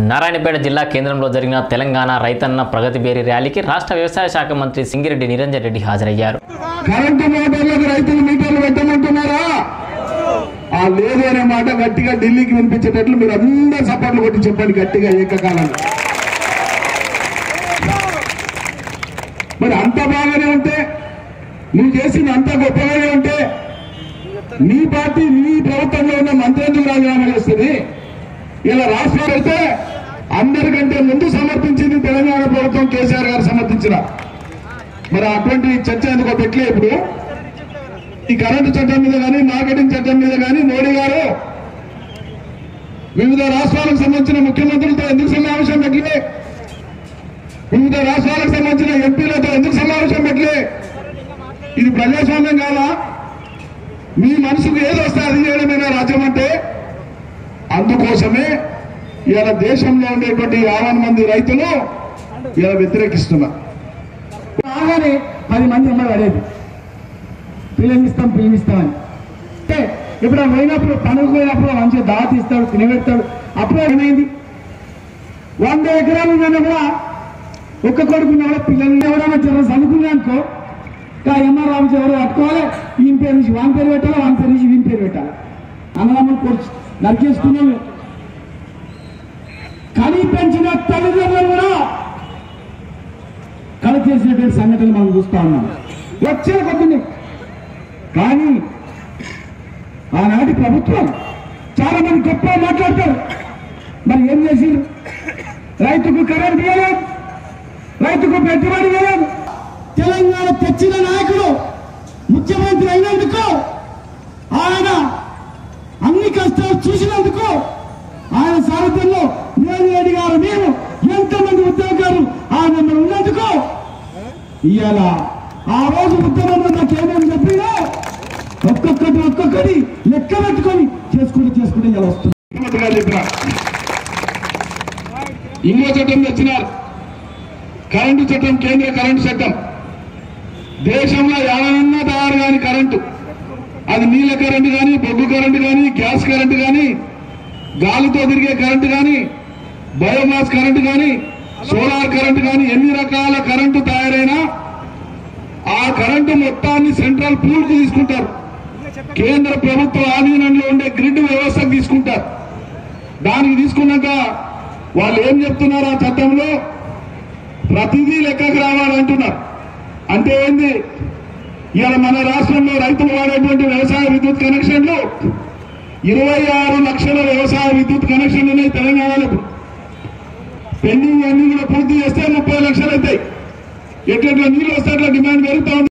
నారాయణపేట జిల్లా కేంద్రంలో జరిగిన తెలంగాణ రైతన్న ప్రగతి బేరీ ర్యాలీకి రాష్ట్ర వ్యవసాయ శాఖ మంత్రి సింగిరెడ్డి నిరంజన్ రెడ్డి హాజరయ్యారు కరెంటు మోటార్లకు రైతులు మీటర్లు పెట్టమంటున్నారా ఆ లేదు అనే మాట గట్టిగా ఢిల్లీకి వినిపించేటట్లు మీరు అందరు సపోర్ట్లు కొట్టి చెప్పండి గట్టిగా ఏకకాలంలో మరి అంత బాగానే ఉంటే నువ్వు చేసింది అంత గొప్పగానే ఉంటే నీ పార్టీ నీ ప్రభుత్వంలో ఉన్న మంత్రి ఎందుకు రాజీనామా చేస్తుంది ఇలా రాష్ట్రాలు అయితే అందరికంటే ముందు సమర్థించింది తెలంగాణ ప్రభుత్వం కేసీఆర్ గారు సమర్థించిన మరి అటువంటి చర్చ ఎందుకో పెట్టలే ఇప్పుడు ఈ కరెంటు చట్టం మీద కానీ మార్కెటింగ్ చట్టం మీద కానీ మోడీ గారు వివిధ రాష్ట్రాలకు సంబంధించిన ముఖ్యమంత్రులతో ఎందుకు సమావేశం పెట్టలే వివిధ రాష్ట్రాలకు సంబంధించిన ఎంపీలతో ఎందుకు సమావేశం పెట్టలే ఇది ప్రజాస్వామ్యం కాదా మీ మనసుకు ఏది వస్తే అది చేయడమేనా రాజ్యం అంటే అందుకోసమే ఇవాళ దేశంలో ఉండేటువంటి యావన్ మంది రైతులు ఇలా వ్యతిరేకిస్తున్నారు రాగానే పది మంది అమ్మాయి పడేది పిల్లనిస్తాం పిల్లనిస్తామని అంటే ఇప్పుడు ఆ పోయినప్పుడు పనుకు పోయినప్పుడు మంచిగా దావ తీస్తాడు తినబెడతాడు అప్పుడు ఏమైంది వంద ఎకరాలు ఉన్నా కూడా ఒక్క కొడుకు ఉన్నా కూడా పిల్లల్ని ఎవరైనా చిన్న చదువుకున్నా అనుకో ఎంఆర్ రామచంద్ర ఎవరు పట్టుకోవాలి ఈయన పేరు నుంచి వాని పేరు పెట్టాలి వాని పేరు నుంచి వీని పేరు పెట్టాలి అన్నదమ్ములు కొడుచు నరికేసుకున్నాను కని పెంచిన తల్లిదండ్రులు కూడా కళ చేసినటువంటి సంఘటనలు మనం చూస్తా ఉన్నాం వచ్చే కొద్ది కానీ ఆనాటి ప్రభుత్వం చాలా మంది గొప్ప మాట్లాడతారు మరి ఏం చేసింది రైతుకు కరెంట్ ఇవ్వలేదు రైతుకు పెట్టుబడి ఇవ్వలేదు తెలంగాణ తెచ్చిన నాయకుడు ముఖ్యమంత్రి అయినందుకు ఆయన అన్ని కష్టాలు చూసినందుకు ఆయన సారథ్యంలో నేను రెడ్డి గారు మేము ఎంతమంది ఉద్యోగాలు ఆయన మరి ఉన్నందుకు ఇవాళ ఆ రోజు ఉద్యమంలో నాకేమేమి చెప్పినా ఒక్కొక్కటి ఒక్కొక్కటి లెక్క పెట్టుకొని చేసుకుంటూ చేసుకుంటూ ఇలా వస్తుంది ముఖ్యమంత్రి గారు చెప్పిన ఇంకో చట్టం తెచ్చినారు కరెంటు చట్టం కేంద్ర కరెంటు చట్టం దేశంలో ఎవరన్నా తయారు కాని కరెంటు అది నీళ్ళ కరెంటు కానీ బొగ్గు కరెంటు కానీ గ్యాస్ కరెంటు కానీ గాలితో తిరిగే కరెంటు కానీ బయోమాస్ కరెంటు కానీ సోలార్ కరెంటు కానీ ఎన్ని రకాల కరెంటు తయారైనా ఆ కరెంటు మొత్తాన్ని సెంట్రల్ పూల్ కు తీసుకుంటారు కేంద్ర ప్రభుత్వ ఆధీనంలో ఉండే గ్రిడ్ వ్యవస్థకు తీసుకుంటారు దానికి తీసుకున్నాక వాళ్ళు ఏం చెప్తున్నారు ఆ చట్టంలో ప్రతిదీ లెక్కకు రావాలంటున్నారు అంటే ఏంది ఇవాళ మన రాష్ట్రంలో రైతులు వాడేటువంటి వ్యవసాయ విద్యుత్ కనెక్షన్లు ఇరవై ఆరు లక్షల వ్యవసాయ విద్యుత్ కనెక్షన్లు ఉన్నాయి తెలంగాణలో పెండింగ్ అన్ని కూడా పూర్తి చేస్తే ముప్పై లక్షలు అవుతాయి ఎట్లా నీళ్ళు వస్తే అట్లా డిమాండ్ పెరుగుతా ఉంది